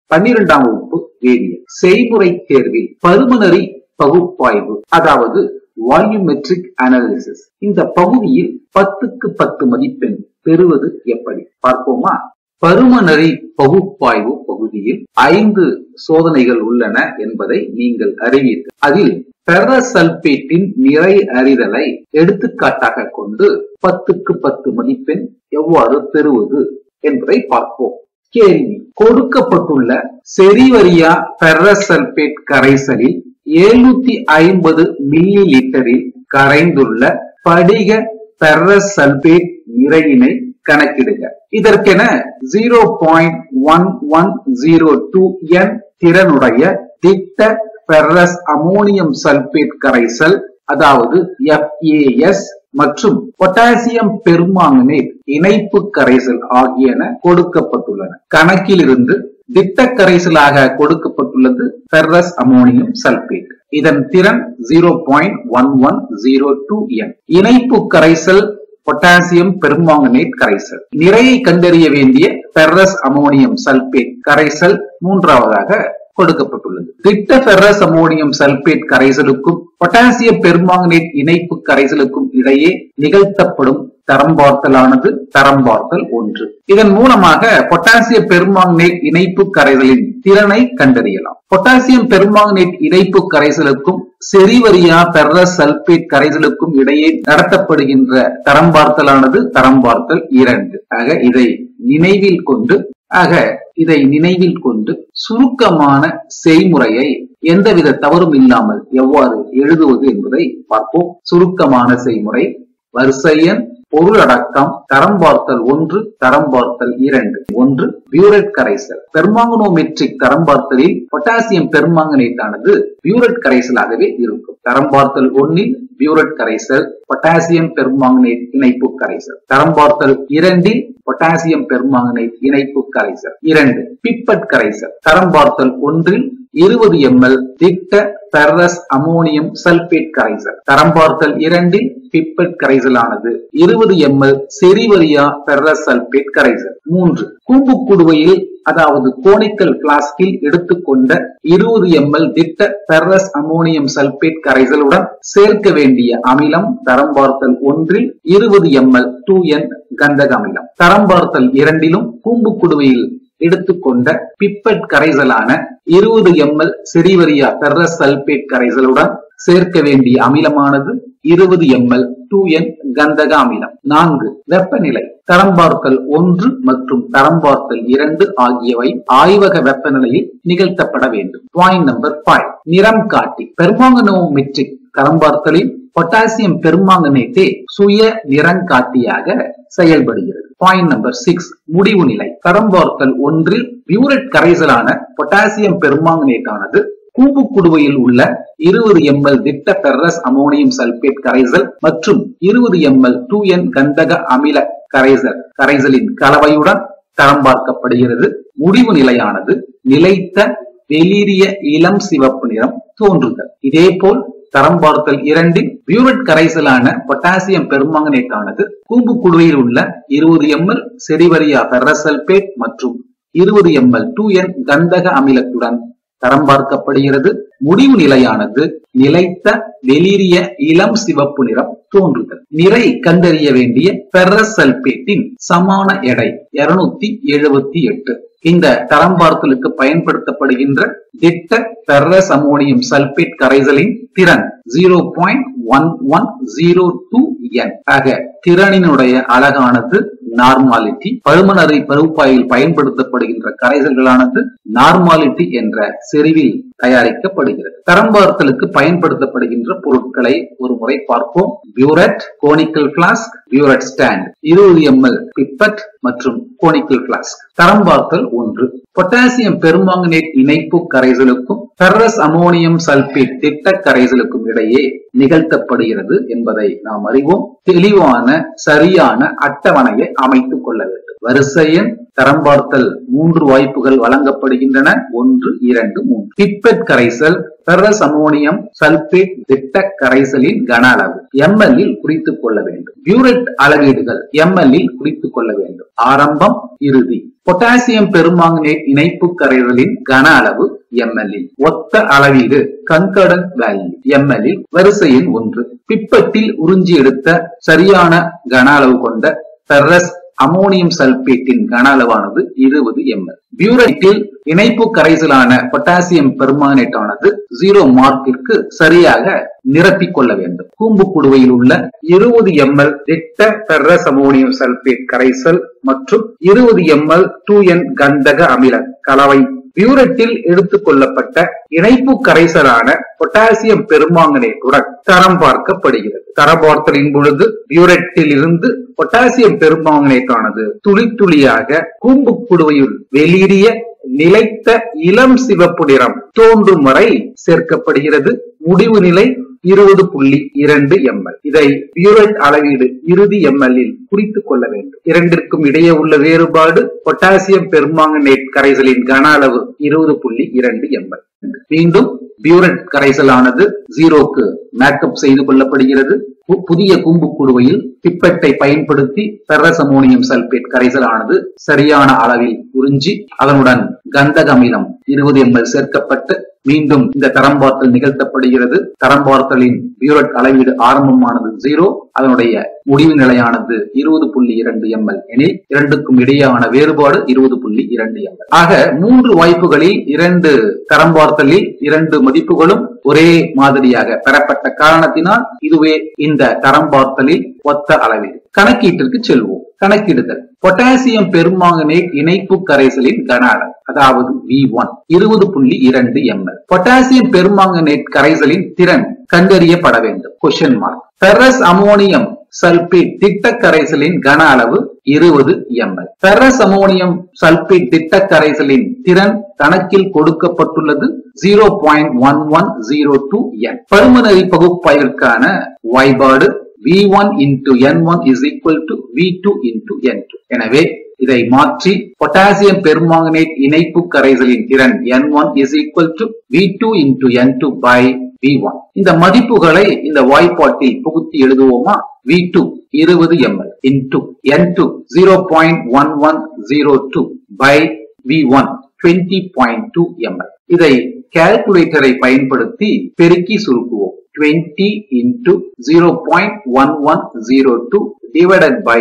பன்னிரெண்டாம் வகுப்பு வேதியியல் செய்முறை தேர்வில் பருமனரி பகுப்பாய்வு அதாவது வால்யூமெட்ரிக் அனாலிசிஸ் இந்த பகுதியில் பத்துக்கு பத்து மதிப்பெண் பெறுவது எப்படி பார்ப்போமா பருமனரி பகுப்பாய்வு பகுதியில் ஐந்து சோதனைகள் உள்ளன என்பதை நீங்கள் அறிவீர்கள் அதில் பெரசல்பேட்டின் நிறை அறிதலை எடுத்துக்காட்டாக கொண்டு பத்துக்கு பத்து மதிப்பெண் எவ்வாறு பெறுவது என்பதை பார்ப்போம் கேள்வி கொடுக்கப்பட்டுள்ள செரிவரியா பெரசல்பேட் கரைசலில் எழுநூத்தி ஐம்பது மில்லி லிட்டரில் கரைந்துள்ள படிக பெரசல்பேட் நிறையினை கணக்கிடுக இதற்கென zero point one one zero two N திறனுடைய திட்ட பெர்ரஸ் அமோனியம் சல்பேட் கரைசல் அதாவது எஃப்ஏஎஸ் மற்றும் பொட்டாசியம் பெர்மாங்கனேட் இணைப்பு கரைசல் ஆகியன கொடுக்கப்பட்டுள்ளன கணக்கிலிருந்து திட்ட கரைசலாக கொடுக்கப்பட்டுள்ளது பெர்ரஸ் அமோனியம் சல்பேட் இதன் திறன் zero point one one zero two N இணைப்பு கரைசல் பொட்டாசியம் பெர்மாங்கனேட் கரைசல் நிறையை கண்டறிய வேண்டிய பெர்ரஸ் அமோனியம் சல்பேட் கரைசல் மூன்றாவதாக கொடுக்கப்பட்டுள்ளது திட்ட ஃபெர்ரஸ் அமோனியம் சல்பேட் கரைசலுக்கும் பொட்டாசியம் பெர்மாங்கனேட் இணைப்பு கரைசலுக்கும் இடையே நிகழ்த்தப்படும் தரம் பார்த்தலானது தரம் பார்த்தல் ஒன்று இதன் மூலமாக பொட்டாசியம் பெர்மாங்கனேட் இணைப்பு கரைசலின் திறனை கண்டறியலாம் பொட்டாசியம் பெர்மாங்கனேட் இணைப்பு கரைசலுக்கும் செரிவரியா பெர்ரஸ் சல்பேட் கரைசலுக்கும் இடையே நடத்தப்படுகின்ற தரம் பார்த்தலானது தரம் பார்த்தல் இரண்டு ஆக இதை நினைவில் கொண்டு ஆக இதை நினைவில் கொண்டு சுருக்கமான செய்முறையை எந்தவித தவறும் இல்லாமல் எவ்வாறு எழுதுவது என்பதை பார்ப்போம் சுருக்கமான செய்முறை வரிசையன் பொருளடக்கம் தரம் பார்த்தல் ஒன்று தரம் பார்த்தல் இரண்டு ஒன்று பியூரட் கரைசல் பெர்மாங்கனோமெட்ரிக் தரம் பார்த்தலில் பொட்டாசியம் பெர்மாங்கனேட் ஆனது பியூரட் கரைசலாகவே இருக்கும் தரம் பார்த்தல் ஒன்னில் பியூரட் கரைசல் பொட்டாசியம் பெர்மாங்கனேட் இணைப்பு கரைசல் தரம் பார்த்தல் இரண்டில் பொட்டாசியம் பெர்மாங்கனேட் இணைப்பு கரைசல் இரண்டு பிப்பட் கரைசல் தரம் பார்த்தல் ஒன்றில் இருபது எம்எல் திட்ட பெர்ரஸ் அமோனியம் சல்பேட் கரைசல் தரம் பார்த்தல் இரண்டில் பிப்பட் கரைசலானது இருபது எம்எல் செரிவரியா பெர்ரஸ் சல்பேட் கரைசல் மூன்று கூம்பு குடுவையில் அதாவது கோனிக்கல் பிளாஸ்கில் எடுத்துக்கொண்ட இருபது எம்எல் திட்ட பெர்ரஸ் அமோனியம் சல்பேட் கரைசலுடன் சேர்க்க வேண்டிய அமிலம் தரம் பார்த்தல் ஒன்றில் இருபது எம்எல் டூ என் கந்தக அமிலம் தரம் பார்த்தல் இரண்டிலும் கூம்பு குடுவையில் எடுத்துக்கொண்ட பிப்பட் கரைசலான இருபது எம்எல் செரிவரியா பெர்ரஸ் சல்பேட் கரைசலுடன் சேர்க்க வேண்டிய அமிலமானது இருபது எம்எல் டூ என் கந்தக அமிலம் நான்கு வெப்பநிலை தரம் பார்த்தல் ஒன்று மற்றும் தரம் பார்த்தல் இரண்டு ஆகியவை ஆய்வக வெப்பநிலையில் நிகழ்த்தப்பட வேண்டும் பாயிண்ட் நம்பர் ஃபைவ் நிறம் காட்டி பெர்மாங்கனோமெட்ரிக் தரம் பார்த்தலில் பொட்டாசியம் பெர்மாங்கனேட்டே சுய நிறங்காட்டியாக செயல்படுகிறது பாயிண்ட் நம்பர் சிக்ஸ் முடிவு நிலை தரம் பார்த்தல் ஒன்றில் பியூரட் கரைசலான பொட்டாசியம் பெர்மாங்கனேட் ஆனது கூம்பு குடுவையில் உள்ள இருபது எம்எல் திட்ட பெர்ரஸ் அமோனியம் சல்பேட் கரைசல் மற்றும் இருபது எம்எல் டூ என் கந்தக அமில கரைசல் கரைசலின் கலவையுடன் தரம் பார்க்கப்படுகிறது முடிவு நிலையானது நிலைத்த வெளிரிய இளம் சிவப்பு நிறம் தோன்றுதல் இதேபோல் தரம் பார்த்தல் இரண்டில் பியூரட் கரைசலான பொட்டாசியம் பெர்மாங்கனேட் ஆனது கூம்பு குழுவையில் உள்ள இருபது எம்எல் செரிவரியா பெர்ரசல்பேட் மற்றும் இருபது எம்எல் டூ என் கந்தக அமிலத்துடன் தரம் பார்க்கப்படுகிறது முடிவு நிலையானது நிலைத்த வெளிரிய இளம் சிவப்பு நிறம் தோன்றுதல் நிறை கண்டறிய வேண்டிய பெர்ரசல்பேட்டின் சமான எடை இருநூத்தி எழுபத்தி எட்டு இந்த தரம் பார்த்தலுக்கு பயன்படுத்தப்படுகின்ற திட்ட பெர்ரஸ் அமோனியம் சல்பேட் கரைசலின் திறன் zero point one one zero two N ஆக திறனினுடைய அழகானது நார்மாலிட்டி பருமனறை பகுப்பாயில் பயன்படுத்தப்படுகின்ற கரைசல்களானது நார்மாலிட்டி என்ற செறிவில் தயாரிக்கப்படுகிறது தரம் பார்த்தலுக்கு பயன்படுத்தப்படுகின்ற பொருட்களை ஒரு முறை பார்ப்போம் burette conical flask burette stand இருபது எம்எல் பிப்பட் மற்றும் கோனிக்கல் பிளாஸ்க் தரம் பார்த்தல் ஒன்று பொட்டாசியம் பெருமாங்கனேட் இணைப்பு கரைசலுக்கும் ஃபெர்ரஸ் அமோனியம் சல்பேட் திட்ட கரைசலுக்கும் இடையே நிகழ்த்தப்படுகிறது என்பதை நாம் அறிவோம் தெளிவான சரியான அட்டவணையை அமைத்துக் கொள்ள வேண்டும் வரிசை எண் தரம் பார்த்தல் மூன்று வாய்ப்புகள் வழங்கப்படுகின்றன ஒன்று இரண்டு மூன்று பிப்பெட் கரைசல் பெர்ரஸ் அமோனியம் சல்பேட் திட்ட கரைசலின் கன அளவு ml இல் குறித்துக் கொள்ள வேண்டும் பியூரெட் அளவீடுகள் ml இல் குறித்துக் கொள்ள வேண்டும் ஆரம்பம் இறுதி பொட்டாசியம் பெருமாங்கனேட் இணைப்பு கரைசலின் கன அளவு ml இல் ஒத்த அளவீடு கன்கடன் வேல்யூ ml இல் வரிசை எண் ஒன்று பிப்பட்டில் உறிஞ்சி எடுத்த சரியான கன அளவு கொண்ட பெர்ரஸ் அமோனியம் சல்பேட்டின் கன அளவானது இருபது எம்எல் பியூரைட்டில் இணைப்பு கரைசலான பொட்டாசியம் பெர்மானேட் ஆனது ஜீரோ மார்க்கிற்கு சரியாக நிரப்பிக் கொள்ள வேண்டும் கூம்பு குடுவையில் உள்ள இருபது எம்எல் திட்ட பெர்ரஸ் அமோனியம் சல்பேட் கரைசல் மற்றும் இருபது எம்எல் டூ என் கந்தக அமில கலவை பியூரட்டில் எடுத்துக் கொள்ளப்பட்ட இணைப்பு கரைசலான பொட்டாசியம் பெருமாங்கனேட்டுடன் தரம் பார்க்கப்படுகிறது தரம் பார்த்தலின் பொழுது பியூரட்டில் இருந்து பொட்டாசியம் பெருமாங்கனேட் ஆனது துளி துளியாக கூம்பு குடுவையில் வெளியேறிய நிலைத்த இளம் சிவப்பு நிறம் தோன்றும் வரை சேர்க்கப்படுகிறது முடிவு நிலை இருபது புள்ளி இரண்டு எம்எல் இதை பியூரட் அளவீடு இறுதி எம்எல் இல் குறித்துக் கொள்ள வேண்டும் இரண்டிற்கும் இடையே உள்ள வேறுபாடு பொட்டாசியம் பெர்மாங்கனேட் கரைசலின் கன அளவு இருபது புள்ளி இரண்டு எம்எல் மீண்டும் பியூரட் கரைசலானது ஜீரோக்கு மேக்கப் செய்து கொள்ளப்படுகிறது புதிய கூம்பு குடுவையில் பிப்பெட்டை பயன்படுத்தி பெர்ரஸ் அமோனியம் சல்பேட் கரைசலானது சரியான அளவில் உறிஞ்சி அதனுடன் கந்தக அமிலம் இருபது எம்எல் சேர்க்கப்பட்டு மீண்டும் இந்த தரம் பார்த்தல் நிகழ்த்தப்படுகிறது தரம் பார்த்தலின் பியூரட் அளவீடு ஆரம்பமானது ஜீரோ அதனுடைய முடிவு நிலையானது இருபது புள்ளி இரண்டு எம்எல் எனில் இரண்டுக்கும் இடையேயான வேறுபாடு இருபது புள்ளி இரண்டு எம்எல் ஆக மூன்று வாய்ப்புகளில் இரண்டு தரம் பார்த்தலில் இரண்டு மதிப்புகளும் ஒரே மாதிரியாக பெறப்பட்ட காரணத்தினால் இதுவே இந்த தரம் பார்த்தலில் ஒத்த அளவீடு கணக்கீட்டிற்கு செல்வோம் கணக்கிடுதல் பொட்டாசியம் பெருமாங்கனேட் இணைப்பு கரைசலின் கன அளவு அதாவது வி ஒன் இருபது புள்ளி இரண்டு எம்எல் பொட்டாசியம் பெருமாங்கனேட் கரைசலின் திறன் கண்டறியப்பட வேண்டும் question mark ferrous ammonium sulphate திட்ட கரைசலின் கன அளவு இருபது எம்எல் பெர்ரஸ் அமோனியம் சல்பேட் திட்ட கரைசலின் திறன் கணக்கில் கொடுக்கப்பட்டுள்ளது zero point one one zero two N பருமனரி பகுப்பாய்விற்கான வாய்பாடு V1 into N1 is equal to V2 into N2. எனவே இதை மாற்றி பொட்டாசியம் பெருமாங்கனேட் இணைப்பு கரைசலின் திறன் N1 is equal to V2 into N2 by V1. இந்த மதிப்புகளை இந்த வாய்ப்பாட்டில் புகுத்தி எழுதுவோமா V2 20 ml into N2 0.1102 by V1 20.2 ml. இதை கால்குலேட்டரை பயன்படுத்தி பெருக்கி சுருக்குவோம் 20 into 0.1102 divided by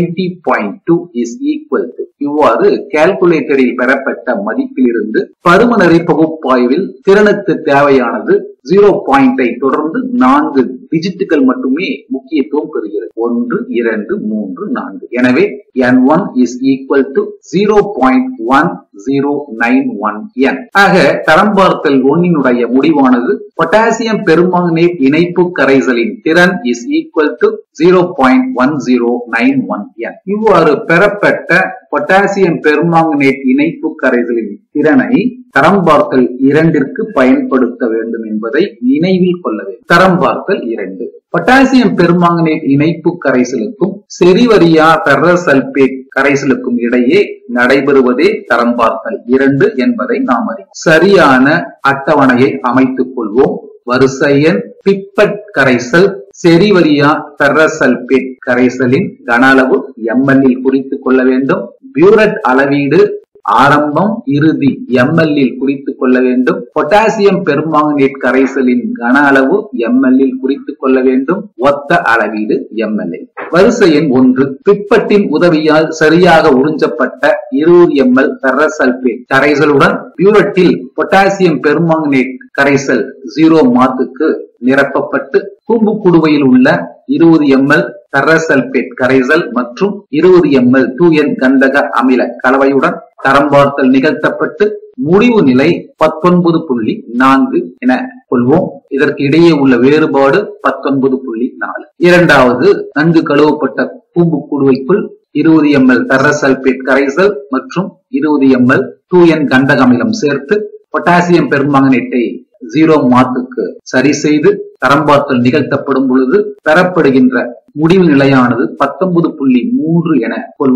20.2 is equal to இவ்வாறு கால்குலேட்டரில் பெறப்பட்ட மதிப்பிலிருந்து பருமனறை பகுப்பாய்வில் திறனுக்கு தேவையானது ஜீரோ பாயிண்டை தொடர்ந்து நான்கு டிஜிட்டுகள் மட்டுமே முக்கியத்துவம் பெறுகிறது ஒன்று இரண்டு மூன்று நான்கு எனவே N one is equal to zero point one zero nine one N ஆக தரம் பார்த்தல் ஒன்னினுடைய முடிவானது பொட்டாசியம் பெருமாங்கனேட் இணைப்பு கரைசலின் திறன் is equal to zero point one zero nine one N இவ்வாறு பெறப்பட்ட பொட்டாசியம் பெருமாங்கனேட் இணைப்பு கரைசலின் திறனை தரம் பார்த்தல் இரண்டிற்கு பயன்படுத்த வேண்டும் என்பதை நினைவில் கொள்ள வேண்டும் தரம் பார்த்தல் இரண்டு பொட்டாசியம் பெருமாங்கனேட் இணைப்பு கரைசலுக்கும் செரிவரியா பெர்ரசல்பேட் கரைசலுக்கும் இடையே நடைபெறுவதே தரம் பார்த்தல் இரண்டு என்பதை நாம் அறிவோம் சரியான அட்டவணையை அமைத்துக் கொள்வோம் வரிசை எண் பிப்பட் கரைசல் செரிவரியா பெர்ரசல்பேட் கரைசலின் கன அளவு எம்எல் இல் குறித்துக் கொள்ள வேண்டும் பியூரட் அளவீடு ஆரம்பம் இறுதி எம்எல் இல் குறித்துக் கொள்ள வேண்டும் பொட்டாசியம் பெருமாங்கனேட் கரைசலின் கன அளவு எம்எல் இல் குறித்துக் கொள்ள வேண்டும் ஒத்த அளவீடு எம்எல் வரிசை எண் ஒன்று பிப்பட்டின் உதவியால் சரியாக உறிஞ்சப்பட்ட இருபது எம்எல் பெர்ரசல்பேட் கரைசலுடன் பியூரட்டில் பொட்டாசியம் பெருமாங்கனேட் கரைசல் ஜீரோ மாத்துக்கு நிரப்பப்பட்டு கூம்பு குடுவையில் உள்ள இருபது எம்எல் பெர்ரசல்பேட் கரைசல் மற்றும் இருபது எம்எல் டூ என் கந்தக அமில கலவையுடன் தரம் பார்த்தல் நிகழ்த்தப்பட்டு முடிவு நிலை பத்தொன்பது புள்ளி நான்கு என கொள்வோம் இதற்கு இடையே உள்ள வேறுபாடு பத்தொன்பது புள்ளி நாலு இரண்டாவது நன்கு கழுவப்பட்ட கூம்பு குடுவைக்குள் இருபது எம்எல் பெர்ரசல்பேட் கரைசல் மற்றும் இருபது எம்எல் டூ என் கந்தக அமிலம் சேர்த்து பொட்டாசியம் பெருமாங்கனேட்டை ஜீரோ மார்க்குக்கு சரி செய்து தரம் பார்த்தல் நிகழ்த்தப்படும் பொழுது பெறப்படுகின்ற முடிவு நிலையானது பத்தொன்பது புள்ளி மூன்று என கொள்வோம்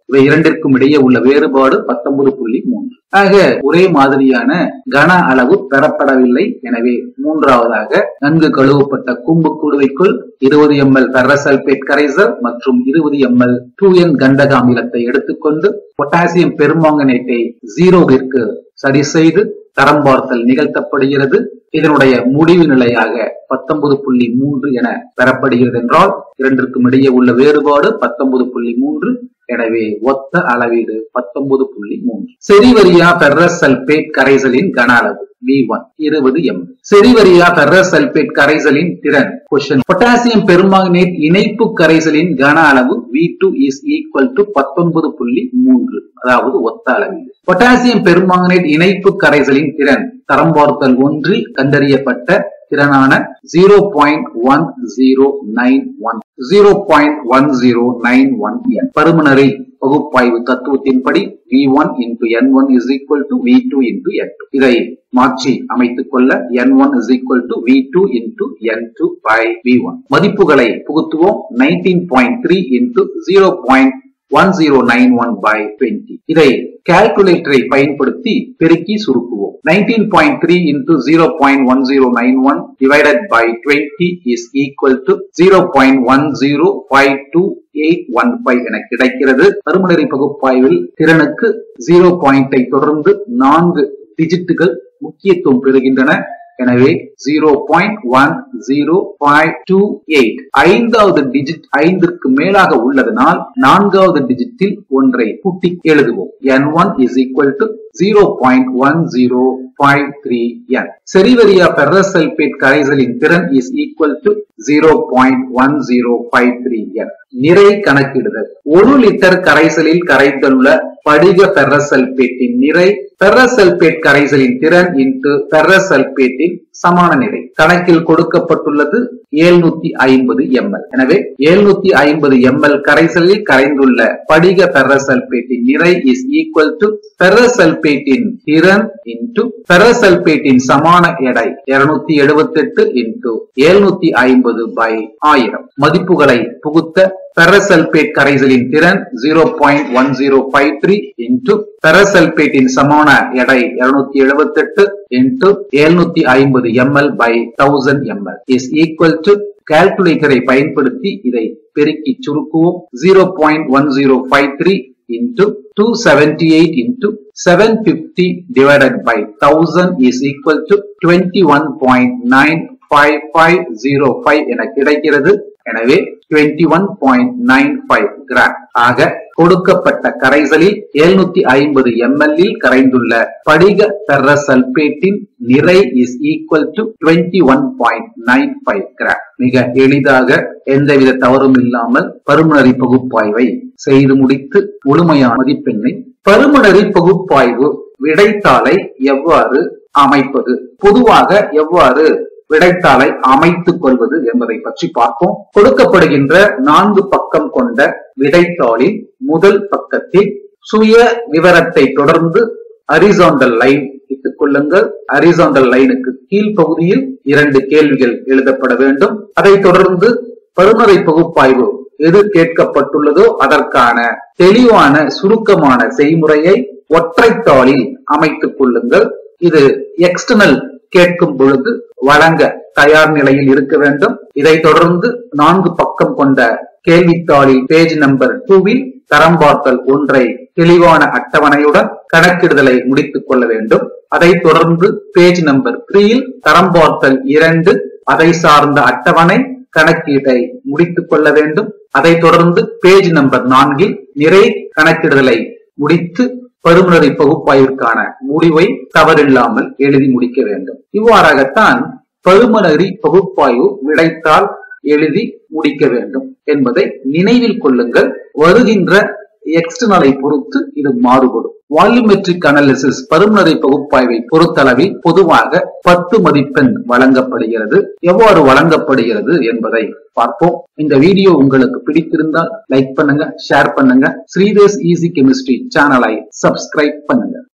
இவை இரண்டிற்கும் இடையே உள்ள வேறுபாடு பத்தொன்பது புள்ளி மூன்று ஆக ஒரே மாதிரியான கன அளவு பெறப்படவில்லை எனவே மூன்றாவதாக நன்கு கழுவப்பட்ட கூம்பு கூடுவைக்குள் இருபது எம்எல் பெர்ரசல்பேட் கரைசல் மற்றும் இருபது எம்எல் டூ என் கண்டக அமிலத்தை எடுத்துக்கொண்டு பொட்டாசியம் பெருமாங்கனேட்டை ஜீரோவிற்கு சரி செய்து தரம் பார்த்தல் நிகழ்த்தப்படுகிறது இதனுடைய முடிவு நிலையாக பத்தொன்பது புள்ளி மூன்று என பெறப்படுகிறது என்றால் இரண்டிற்கும் இடையே உள்ள வேறுபாடு பத்தொன்பது புள்ளி மூன்று எனவே ஒத்த அளவீடு பத்தொன்பது புள்ளி மூன்று செரிவரியா பெர்ரஸ் சல்பேட் கரைசலின் கன அளவு வி ஒன் இருபது எம் செரிவரியா பெர்ரஸ் சல்பேட் கரைசலின் திறன் கொஸ்டின் பொட்டாசியம் பெருமாங்கனேட் இணைப்பு கரைசலின் கன அளவு V two is equal to பத்தொன்பது புள்ளி மூன்று அதாவது ஒத்த அளவீடு பொட்டாசியம் பெருமாங்கனேட் இணைப்பு கரைசலின் திறன் தரம் பார்த்தல் ஒன்றில் கண்டறியப்பட்ட திறனான zero point one zero nine one zero point one zero nine one N பருமனரை பகுப்பாய்வு தத்துவத்தின்படி V one into N one is equal to V two into N two இதை மாற்றி அமைத்துக் கொள்ள N one is equal to V two into N two by V one மதிப்புகளை புகுத்துவோம் nineteen point three into zero point one zero nine one by twenty இதை கால்குலேட்டரை பயன்படுத்தி பெருக்கி சுருக்குவோம் nineteen point three into zero point one zero nine one divided by twenty is equal to zero point one zero five two eight one five என கிடைக்கிறது பருமனரி பகுப்பாய்வில் திறனுக்கு zero பாயிண்டை தொடர்ந்து நான்கு டிஜிட்டுகள் முக்கியத்துவம் பெறுகின்றன எனவே zero point one zero five two eight ஐந்தாவது டிஜிட் ஐந்திற்கு மேலாக உள்ளதனால் நான்காவது டிஜிட்டில் ஒன்றை கூட்டி எழுதுவோம் N one is equal to zero point one zero five three N செரிவரியா பெர்ரசல்பேட் கரைசலின் திறன் is equal to zero point one zero five three N நிறை கணக்கிடுதல் ஒரு லிட்டர் கரைசலில் கரைந்துள்ள படிக பெர்ரசல்பேட்டின் நிறை பெர்ரசல்பேட் கரைசலின் திறன் இன்டு பெர்ரசல்பேட்டின் சமான நிறை கணக்கில் கொடுக்கப்பட்டுள்ளது எழுநூத்தி ஐம்பது எம்எல் எனவே எழுநூத்தி ஐம்பது எம்எல் கரைசலில் கரைந்துள்ள படிக பெர்ரசல்பேட்டின் நிறை இஸ் ஈக்குவல் டு பெர்ரசல்பேட்டின் திறன் இன்டு பெர்ரசல்பேட்டின் சமான எடை இருநூத்தி எழுபத்தி எட்டு இன்டு எழுநூத்தி ஐம்பது பை ஆயிரம் மதிப்புகளை புகுத்த பெரசல்பேட் கரைசலின் திறன் zero point one zero five three into பெரசல்பேட்டின் சமான எடை இருநூத்தி எழுபத்தி எட்டு இன்டு எழுநூத்தி ஐம்பது ML by thousand ML is equal to கால்குலேட்டரை பயன்படுத்தி இதை பெருக்கி சுருக்குவோம் zero point one zero five three into 278 into 750 divided by 1000 is equal to 21.95505 என கிடைக்கிறது எனவே 21.95 கிராம் ஆக கொடுக்கப்பட்ட கரைசலில் 750 ml இல் கரைந்துள்ள படிக பெர்ரசல்பேட்டின் நிறை இஸ் ஈக்குவல் டு 21.95 கிராம் மிக எளிதாக எந்தவித தவறும் இல்லாமல் பருமனரி பகுப்பாய்வை செய்து முடித்து முழுமையான மதிப்பெண்ணை பருமனரி பகுப்பாய்வு விடைத்தாளை எவ்வாறு அமைப்பது பொதுவாக எவ்வாறு விடைத்தாளை அமைத்துக் கொள்வது என்பதை பற்றி பார்ப்போம் கொடுக்கப்படுகின்ற நான்கு பக்கம் கொண்ட விடைத்தாளில் முதல் பக்கத்தில் சுய விவரத்தை தொடர்ந்து அரிசாண்டல் லைன் இட்டுக் கொள்ளுங்கள் அரிசாண்டல் லைனுக்கு கீழ்ப்பகுதியில் இரண்டு கேள்விகள் எழுதப்பட வேண்டும் அதைத் தொடர்ந்து பருமறை பகுப்பாய்வு எது கேட்கப்பட்டுள்ளதோ அதற்கான தெளிவான சுருக்கமான செய்முறையை ஒற்றைத்தாளில் அமைத்துக் கொள்ளுங்கள் இது எக்ஸ்டர்னல் கேட்கும் பொழுது வழங்க தயார் நிலையில் இருக்க வேண்டும் இதைத் தொடர்ந்து நான்கு பக்கம் கொண்ட கேள்வித்தாளில் பேஜ் நம்பர் டூவில் தரம் பார்த்தல் ஒன்றை தெளிவான அட்டவணையுடன் கணக்கிடுதலை முடித்துக் கொள்ள வேண்டும் அதைத் தொடர்ந்து பேஜ் நம்பர் த்ரீயில் தரம் பார்த்தல் இரண்டு அதை சார்ந்த அட்டவணை கணக்கீட்டை முடித்துக் கொள்ள வேண்டும் அதைத் தொடர்ந்து பேஜ் நம்பர் நான்கில் நிறை கணக்கிடுதலை முடித்து பருமனரி பகுப்பாய்விற்கான முடிவை தவறில்லாமல் எழுதி முடிக்க வேண்டும் இவ்வாறாகத்தான் பருமனரி பகுப்பாய்வு விடைத்தால் எழுதி முடிக்க வேண்டும் என்பதை நினைவில் கொள்ளுங்கள் வருகின்ற எக்ஸ்டர்னலை பொறுத்து இது மாறுபடும் வால்யூமெட்ரிக் அனாலிசிஸ் பருமனரை பகுப்பாய்வை பொறுத்தளவில் பொதுவாக பத்து மதிப்பெண் வழங்கப்படுகிறது எவ்வாறு வழங்கப்படுகிறது என்பதை பார்ப்போம் இந்த வீடியோ உங்களுக்கு பிடித்திருந்தால் லைக் பண்ணுங்க ஷேர் பண்ணுங்க ஸ்ரீதேஸ் ஈஸி கெமிஸ்ட்ரி சேனலை சப்ஸ்கிரைப் பண்ணுங்க